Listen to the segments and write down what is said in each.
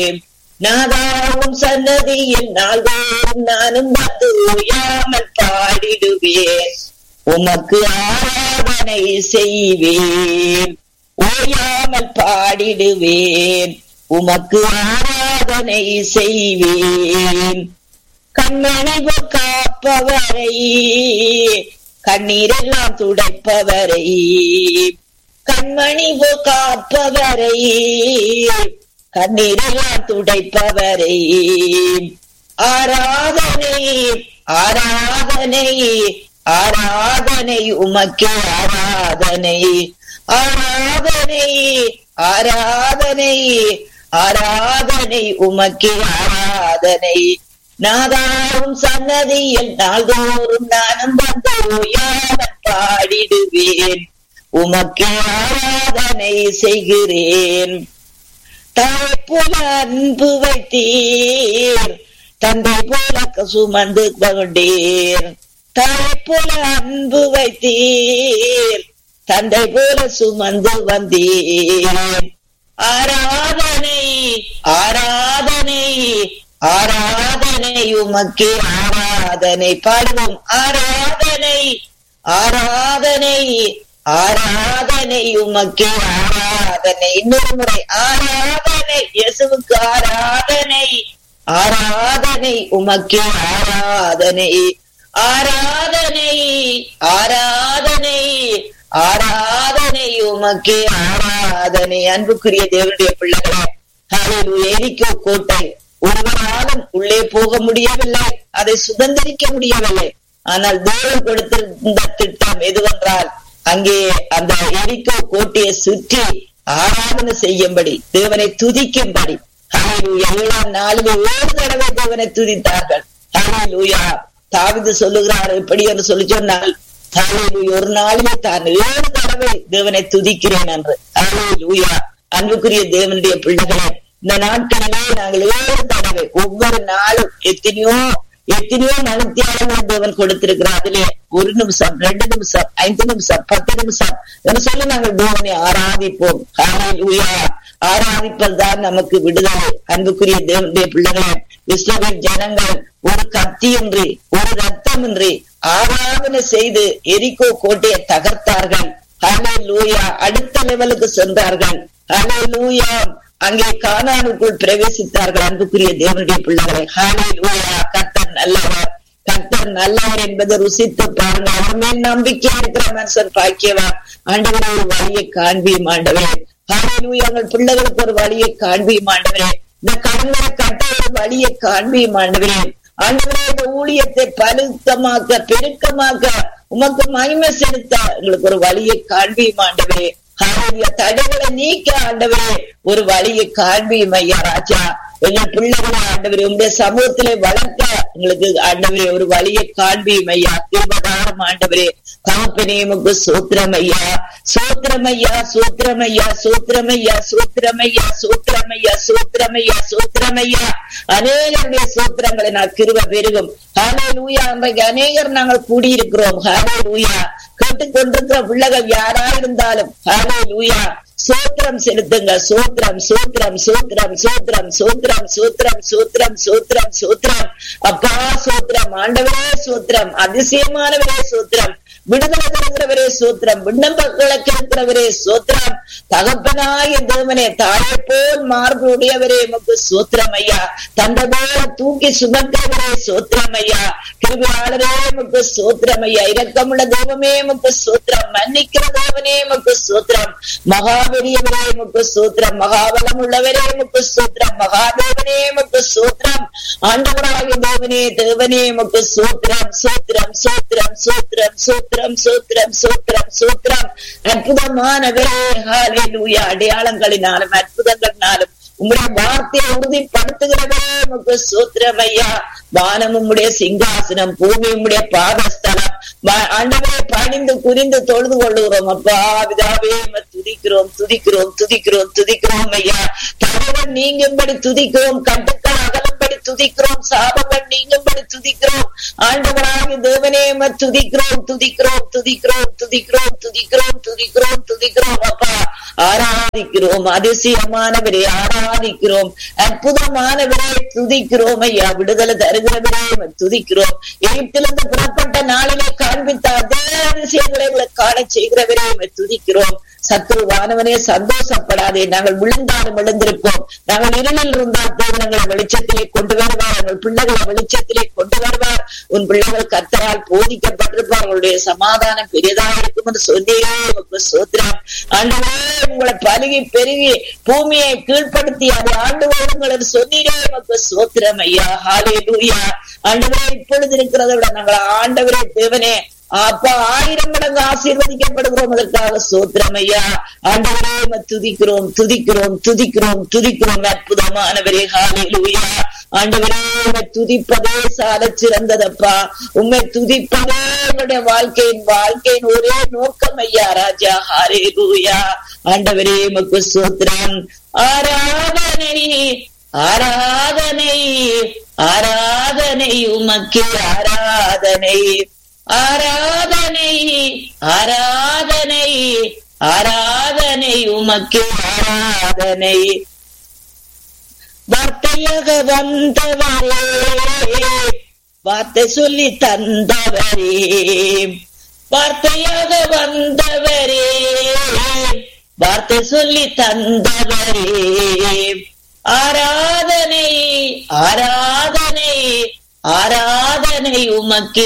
நாதாவும் சன்னதியில் நாள்தோறும் நானும் வந்து ஓயாமல் பாடிடுவேன் உமக்கு ஆராதனை செய்வேன் ஓயாமல் பாடிடுவேன் உமக்கு ஆராதனை செய்வேன் கண்மணிவு காப்பவரை கண்ணீரெல்லாம் துடைப்பவரை கண்மணிவு காப்பவரை கண்ணீரெல்லாம் துடைப்பவரை ஆராதனை ஆராதனை ஆராதனை உமக்கே ஆராதனை ஆராதனை ஆராதனை ஆராதனை உமக்கே ஆராதனை நாதாவும் சன்னதியில் நாள்தோறும் நானும் வந்து ஓயாமல் பாடிடுவேன் உமக்கே ஆராதனை செய்கிறேன் தாய் போல அன்பு வைத்தீர் தந்தை போல சுமந்து கொண்டீர் தாய் போல அன்பு வைத்தீர் தந்தை போல சுமந்து வந்தீர் ஆராதனை ஆராதனை ஆராதனை உமக்கே ஆராதனை பாடுவோம் ஆராதனை ஆராதனை ஆராதனை உமக்கே ஆராதனை இன்னொரு முறை ஆராதனை இயேசுவுக்கு ஆராதனை ஆராதனை உமக்கே ஆராதனை ஆராதனை ஆராதனை ஆராதனை உமக்கே ஆராதனை அன்புக்குரிய தேவனுடைய பிள்ளைகளே எரிக்கோ கோட்டை ஒருவராலும் உள்ளே போக முடியவில்லை அதை சுதந்திரிக்க முடியவில்லை ஆனால் தேவன் கொடுத்திருந்த திட்டம் எதுவென்றால் அங்கே அந்த எரிக்கோ கோட்டையை சுற்றி ஆராதனை செய்யும்படி தேவனை துதிக்கும்படி ஏழாம் நாளில் ஏழு தடவை தேவனை துதித்தார்கள் ஹalleluya தாவிது சொல்லுகிறார் எப்படி என்று சொல்லி சொன்னால் ஹalleluya ஒரு நாளிலே தான் ஏழு தடவை தேவனை துதிக்கிறேன் என்று ஹalleluya அன்புக்குரிய தேவனுடைய பிள்ளைகளே இந்த நாட்களிலே நாங்கள் ஏழு தடவை ஒவ்வொரு நாளும் எத்தனையோ எத்தனையோ மனத்தியாளங்கள் தேவன் கொடுத்திருக்கிறார் அதிலே ஒரு நிமிஷம் ரெண்டு நிமிஷம் ஐந்து நிமிஷம் பத்து நிமிஷம் என்று சொல்லி நாங்கள் தேவனை ஆராதிப்போம் ஹalleluya ஆராதிப்பதுதான் நமக்கு விடுதலை அன்புக்குரிய தேவனுடைய பிள்ளைகளே இஸ்லாமிய ஜனங்கள் ஒரு கத்தியின்றி ஒரு ரத்தமின்றி ஆராதனை செய்து எரிக்கோ கோட்டையை தகர்த்தார்கள் ஹலே லூயா அடுத்த லெவலுக்கு சென்றார்கள் ஹலே லூயா அங்கே கானானுக்குள் பிரவேசித்தார்கள் அன்புக்குரிய தேவனுடைய பிள்ளைகளை ஹலே லூயா கத்தர் நல்லவர் கத்தர் நல்லவர் என்பதை ருசித்து பாருங்க அவர் மேல் நம்பிக்கை இருக்கிற மனுஷன் பாக்கியவா ஆண்டவரே ஒரு வழியை காண்பியும் ஆண்டவரே ஹalleluya எங்கள் பிள்ளைகளுக்கு ஒரு வழியை காண்பியும் ஆண்டவரே இந்த கடன்களை கட்ட ஒரு வழியை காண்பியும் ஆண்டவரே ஆண்டவரே இந்த ஊழியத்தை பழுத்தமாக்க பெருக்கமாக்க உமக்கு மகிமை செலுத்த எங்களுக்கு ஒரு வழியை காண்பியும் ஆண்டவரே ஹalleluya தடைகளை நீக்க ஆண்டவரே ஒரு வழியை காண்பியும் ஐயா ராஜா எங்கள் பிள்ளைகளை ஆண்டவரே உங்களுடைய சமூகத்திலே வளர்க்க எங்களுக்கு ஆண்டவரே ஒரு வழியை காண்பியும் ஐயா திருபகாரம் ஆண்டவரே தகப்பனேமுக்கு சூத்திரமையா சூத்திரமையா சூத்திரமையா சூத்திரமையா சூத்திரமையா சூத்திரமையா சூத்திரமையா சூத்திரமையா அநேகருடைய சூத்திரங்களை நான் கிருவ பெருகும் ஹாலே லூயா அன்றைக்கு அநேகர் நாங்கள் கூடியிருக்கிறோம் ஹாலே லூயா கேட்டுக்கொண்டிருக்கிற பிள்ளைகள் யாரா இருந்தாலும் ஹாலே லூயா சூத்திரம் செலுத்துங்க சூத்திரம் சூத்திரம் சூத்திரம் சூத்திரம் சூத்திரம் சூத்திரம் சூத்திரம் சூத்திரம் சூத்திரம் அப்பா சூத்திரம் ஆண்டவரே சூத்திரம் அதிசயமானவரே சூத்திரம் விடுதலை தருகிறவரே சூத்திரம் விண்ணப்பங்களை கேட்கிறவரே சூத்திரம் தகப்பனாய தேவனே தாயை போல் மார்பு உடையவரே உமக்கு சூத்திரம் ஐயா தந்தை போல தூக்கி சுமக்கிறவரே சூத்திரம் ஐயா கிருபியாளரே உமக்கு சூத்திரம் ஐயா இரக்கமுள்ள தெய்வமே உமக்கு சூத்திரம் மன்னிக்கிற தேவனே உமக்கு சூத்திரம் மகாபெரியவரே உமக்கு சூத்திரம் மகாபலம் உள்ளவரே உமக்கு சூத்திரம் மகாதேவனே உமக்கு சூத்திரம் ஆண்டவராகிய தேவனே தேவனே உமக்கு சூத்திரம் சூத்திரம் சூத்திரம் சூத்திரம் சூத்திரம் சூத்திரம் சூத்திரம் சூத்திரம் அற்புதமானவரே ஹalleluya அடையாளங்களினாலும் அற்புதங்களினாலும் உங்களுடைய வார்த்தையை உறுதிப்படுத்துகிறவரே உமக்கு சூத்திரம் ஐயா வானம் உம்முடைய சிங்காசனம் பூமி உம்முடைய பாதஸ்தலம் ஆண்டவரை பணிந்து குறிந்து தொழுது கொள்ளுகிறோம் அப்பா விதாவே துதிக்கிறோம் துதிக்கிறோம் துதிக்கிறோம் துதிக்கிறோம் ஐயா தகவல் நீங்கும்படி துதிக்கிறோம் கட்டுக்கள் அகலும்படி நீங்கும்படி துதிக்கிறோம் சாபங்கள் நீங்கும்படி துதிக்கிறோம் ஆண்டவராக தேவனே உம்மை துதிக்கிறோம் துதிக்கிறோம் துதிக்கிறோம் துதிக்கிறோம் துதிக்கிறோம் துதிக்கிறோம் துதிக்கிறோம் அப்பா ஆராதிக்கிறோம் அதிசயமானவரே ஆராதிக்கிறோம் அற்புதமானவரே துதிக்கிறோம் ஐயா விடுதலை தருகிறவரே உம்மை துதிக்கிறோம் எகிப்திலிருந்து புறப்பட்ட நாளிலே காண்பித்த அதே அதிசயங்களை எங்களை காண செய்கிறவரே உம்மை துதிக்கிறோம் சத்துருவானவனே சந்தோஷப்படாதே நாங்கள் விழுந்தாலும் விழுந்திருப்போம் நாங்கள் இருளில் இருந்தால் தேவன் எங்களை வெளிச்சத்திலே கொண்டு வருவார் எங்கள் பிள்ளைகளை வெளிச்சத்திலே கொண்டு வருவார் உன் பிள்ளைகள் கத்தரால் போதிக்கப்பட்டிருப்பார் உங்களுடைய சமாதானம் பெரியதாக இருக்கும் என்று சொன்னீரே உமக்கு சோத்திரம் ஆண்டவரே உங்களை பருகி பெருகி பூமியை கீழ்ப்படுத்தி அதை ஆண்டு வருங்கள் என்று சொன்னீரே உமக்கு சோத்திரம் ஐயா ஹாலே லூயா ஆண்டவரே இப்பொழுது இருக்கிறதை விட நாங்கள் ஆண்டவரே தேவனே அப்பா ஆயிரம் மடங்கு ஆசீர்வதிக்கப்படுகிறோம் அதற்காக சோத்திரம் ஐயா ஆண்டவரே உம்மை துதிக்கிறோம் துதிக்கிறோம் துதிக்கிறோம் துதிக்கிறோம் அற்புதமானவரே ஹாலேலூயா ஆண்டவரே உம்மை துதிப்பதே சால சிறந்ததப்பா உம்மை துதிப்பதே எங்களுடைய வாழ்க்கையின் வாழ்க்கையின் ஒரே நோக்கம் ஐயா ராஜா ஹாலேலூயா ஆண்டவரே உமக்கு சோத்திரம் ஆராதனை ஆராதனை ஆராதனை உமக்கு ஆராதனை ஆராதனை ஆராதனை ஆராதனை உமக்கு ஆராதனை வார்த்தையாக வந்தவரே வார்த்தை சொல்லி தந்தவரே வார்த்தையாக வந்தவரே வார்த்தை சொல்லி தந்தவரே ஆராதனை ஆராதனை ஆராதனை உமக்கே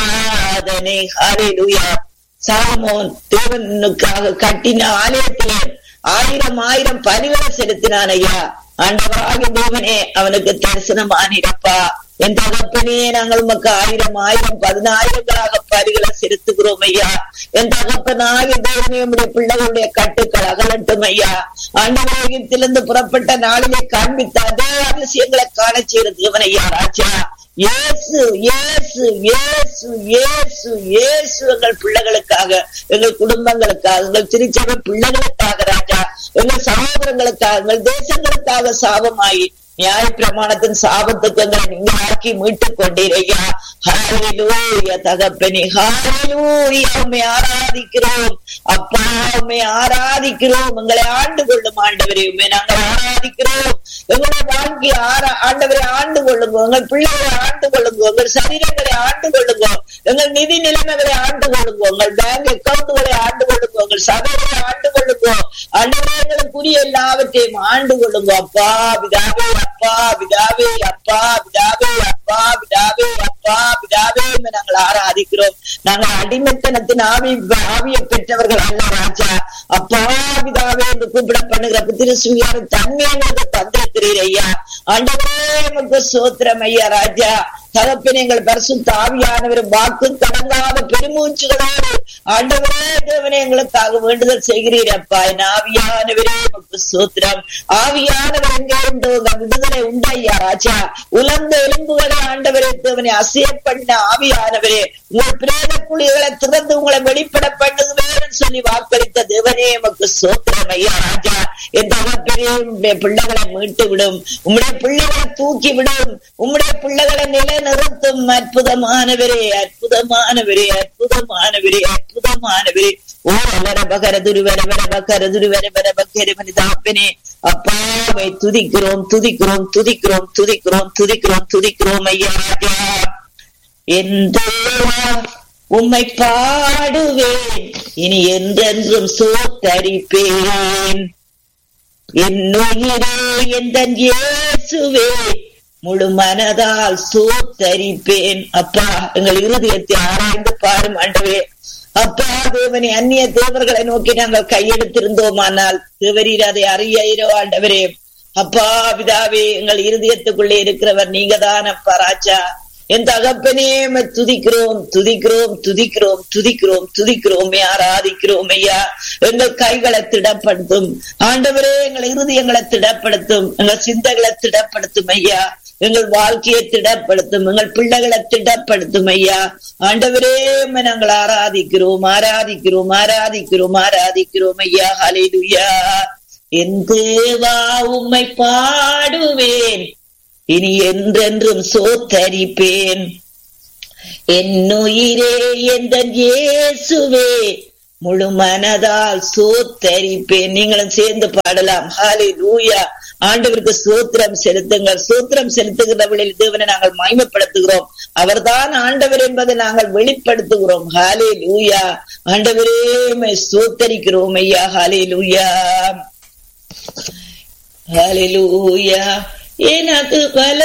ஆராதனை ஹalleluya சாலமோன் தேவனுக்காக கட்டின ஆலயத்திலே ஆயிரம் ஆயிரம் பரிவர செலுத்தினான் ஐயா ஆண்டவராக தேவனே அவனுக்கு தரிசனமானிரப்பா என் தகப்பனே நாங்கள் உமக்கு ஆயிரம் ஆயிரம் பதினாயிரங்களாக பரிகளை செலுத்துகிறோம் ஐயா என் தகப்பனாக தேவனே உடைய பிள்ளைகளுடைய கட்டுக்கள் அகலட்டும் ஐயா ஆண்டவராகத்திலிருந்து புறப்பட்ட நாளிலே காண்பித்த அதே அதிசயங்களை காண செய்கிற தேவன் ஐயா ராஜா இயேசு இயேசு இயேசு இயேசு இயேசு எங்கள் பிள்ளைகளுக்காக எங்கள் குடும்பங்களுக்காக எங்கள் திருச்சபை பிள்ளைகளுக்காக ராஜா எங்கள் சகோதரங்களுக்காக எங்கள் தேசங்களுக்காக சாபமாயி நியாய பிரமாணத்தின் சாபத்துக்கு எங்களை நீங்க ஆக்கி மீட்டுக் கொண்டீரையா ஹalleluya தகப்பனே ஹalleluya உம்மை ஆராதிக்கிறோம் அப்பா உம்மை ஆராதிக்கிறோம் எங்களை ஆண்டு கொள்ளும் ஆண்டவரே உம்மை நாங்கள் ஆராதிக்கிறோம் எங்களுடைய வாழ்க்கையை ஆரா ஆண்டவரை ஆண்டு கொள்ளுங்க எங்கள் பிள்ளைகளை ஆண்டு கொள்ளுங்க எங்கள் சரீரங்களை ஆண்டு கொள்ளுங்க எங்கள் நிதி நிலைமைகளை ஆண்டு கொள்ளுங்க உங்கள் பேங்க் அக்கவுண்ட்களை ஆண்டு கொள்ளுங்க உங்கள் சபைகளை ஆண்டு கொள்ளுங்க ஆண்டவரே எங்களுக்குரிய எல்லாவற்றையும் ஆண்டு கொள்ளுங்க அப்பா பிதாவே அப்பா பிதாவே அப்பா பிதாவே அப்பா பிதாவே அப்பா பிதாவே என்று நாங்கள் ஆராதிக்கிறோம் நாங்கள் அடிமைத்தனத்தின் ஆவி ஆவியை பெற்றவர்கள் அல்ல ராஜா அப்பா பிதாவே என்று கூப்பிட பண்ணுகிற புத்திரசுவியான தன்மை எங்களுக்கு தந்திருக்கிறீர் ஐயா ஆண்டவரே நமக்கு சோத்திரம் ஐயா ராஜா தகப்பின் எங்கள் பரிசுத்த ஆவியானவர் வாக்கு கடங்காத பெருமூச்சுகளோடு ஆண்டவரே தேவனே எங்களுக்காக வேண்டுதல் செய்கிறீர் அப்பா என் ஆவியானவரே நமக்கு சோத்திரம் ஆவியானவர் எங்கே உண்டோ உங்க விடுதலை உண்டையா ராஜா உலர்ந்த எலும்புகளை ஆண்டவரே தேவனை அசைய பண்ண ஆவியானவரே உங்கள் பிரேத குழிகளை திறந்து உங்களை வெளிப்பட பண்ணுவேன் சொல்லி வாக்களித்த தேவனே நமக்கு சோத்திரம் ஐயா ராஜா என் தகப்பனே உங்களுடைய பிள்ளைகளை மீட்டு விடும் உம்முடைய பிள்ளைகளை தூக்கி விடும் உம்முடைய பிள்ளைகளை நிலைநிறுத்தும் அற்புதமானவரே அற்புதமானவரே அற்புதமானவரே அற்புதமானவரே ஓ அலர பகர துருவர வர பகர துருவர வர பக்கர மனிதாப்பனே அப்பாவை துதிக்கிறோம் துதிக்கிறோம் துதிக்கிறோம் துதிக்கிறோம் துதிக்கிறோம் துதிக்கிறோம் ஐயா ராஜா எந்த உம்மை பாடுவேன் இனி என்றென்றும் சோத்தரிப்பேன் என்னுயிரே எந்த இயேசுவே முழு மனதால் சோத்தரிப்பேன் அப்பா எங்கள் இருதயத்தை ஆராய்ந்து பாரும் ஆண்டவே அப்பா தேவனே அந்நிய தேவர்களை நோக்கி நாங்கள் கையெடுத்திருந்தோமானால் தேவரீர் அதை அறியோ ஆண்டவரே அப்பா பிதாவே எங்கள் இருதயத்துக்குள்ளே இருக்கிறவர் நீங்க தான் அப்பா ராஜா என் தகப்பனே துதிக்கிறோம் துதிக்கிறோம் துதிக்கிறோம் துதிக்கிறோம் துதிக்கிறோம் ஆராதிக்கிறோம் ஐயா எங்கள் கைகளை திடப்படுத்தும் ஆண்டவரே எங்கள் இருதயங்களை திடப்படுத்தும் எங்கள் சிந்தைகளை திடப்படுத்தும் ஐயா எங்கள் வாழ்க்கையை திடப்படுத்தும் எங்கள் பிள்ளைகளை திடப்படுத்தும் ஐயா ஆண்டவரே நாங்கள் ஆராதிக்கிறோம் ஆராதிக்கிறோம் ஆராதிக்கிறோம் ஆராதிக்கிறோம் ஐயா ஹலிலுயா என் தேவா உம்மை பாடுவேன் இனி என்றென்றும் சோத்தரிப்பேன் என்னுயிரே எந்த இயேசுவே முழு மனதால் சோத்தரிப்பேன் நீங்களும் சேர்ந்து பாடலாம் ஹாலே லூயா ஆண்டவருக்கு சூத்திரம் செலுத்துங்கள் சூத்திரம் செலுத்துகிறவர்களில் தேவனை நாங்கள் மகிமைப்படுத்துகிறோம் அவர்தான் ஆண்டவர் என்பதை நாங்கள் வெளிப்படுத்துகிறோம் ஹாலே லூயா ஆண்டவரே சூத்தரிக்கிறோம் ஐயா ஹாலே லூயா ஹாலே லூயா எனக்கு பல